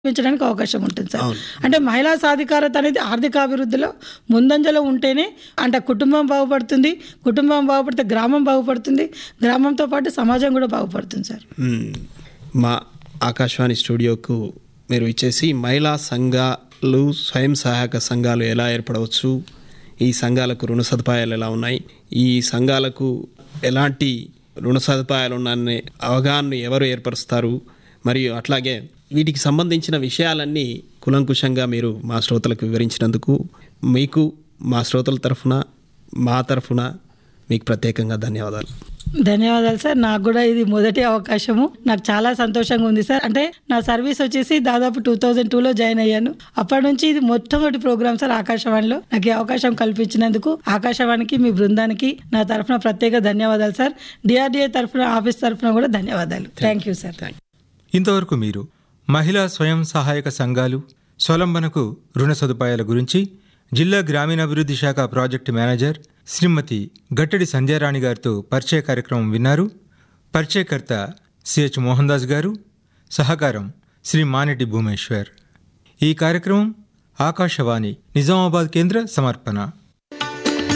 పెంచడానికి అవకాశం ఉంటుంది సార్ అంటే మహిళా సాధికారత అనేది ఆర్థిక అభివృద్ధిలో ముందంజలో ఉంటేనే అంటే కుటుంబం బాగుపడుతుంది కుటుంబం బాగుపడితే గ్రామం బాగుపడుతుంది గ్రామంతో పాటు సమాజం కూడా బాగుపడుతుంది సార్ మ్మ్. మా ఆకాశవాణి స్టూడియోకు మీరు ఇచ్చేసి మహిళా సంఘాలు స్వయం సహాయక సంఘాలు ఎలా ఏర్పడవచ్చు ఈ సంఘాలకు రుణ సదుపాయాలు ఎలా ఉన్నాయి ఈ సంఘాలకు ఎలాంటి రుణ సదుపాయాలు ఉన్నాయనే అవగాహనను ఎవరు ఏర్పరుస్తారు మరియు అట్లాగే వీటికి సంబంధించిన విషయాలన్నీ కులంకుశంగా మీరు మా శ్రోతలకు వివరించినందుకు మీకు మా శ్రోతల తరఫున మా తరఫున మీకు ప్రత్యేకంగా ధన్యవాదాలు ధన్యవాదాలు సార్ నాకు కూడా ఇది మొదటి అవకాశము నాకు చాలా సంతోషంగా ఉంది సార్ అంటే నా సర్వీస్ వచ్చేసి దాదాపు టూ థౌజండ్ టూలో జాయిన్ అయ్యాను అప్పటి నుంచి ఇది మొట్టమొదటి ప్రోగ్రామ్ సార్ ఆకాశవాణిలో నాకు ఈ అవకాశం కల్పించినందుకు ఆకాశవాణికి మీ బృందానికి నా తరఫున ప్రత్యేక ధన్యవాదాలు సార్ డిఆర్డిఏ తరఫున ఆఫీస్ తరఫున కూడా ధన్యవాదాలు థ్యాంక్ యూ సార్ థ్యాంక్ ఇంతవరకు మీరు మహిళా స్వయం సహాయక సంఘాలు స్వలంబనకు రుణ సదుపాయాల గురించి జిల్లా గ్రామీణాభివృద్ధి శాఖ ప్రాజెక్టు మేనేజర్ శ్రీమతి గట్టడి సంధ్యారాణి గారితో పరిచయ కార్యక్రమం విన్నారు పరిచయకర్త సిహెచ్ మోహన్ దాస్ గారు సహకారం శ్రీ మానెటి భూమేశ్వర్ ఈ కార్యక్రమం ఆకాశవాణి నిజామాబాద్ కేంద్ర సమర్పణ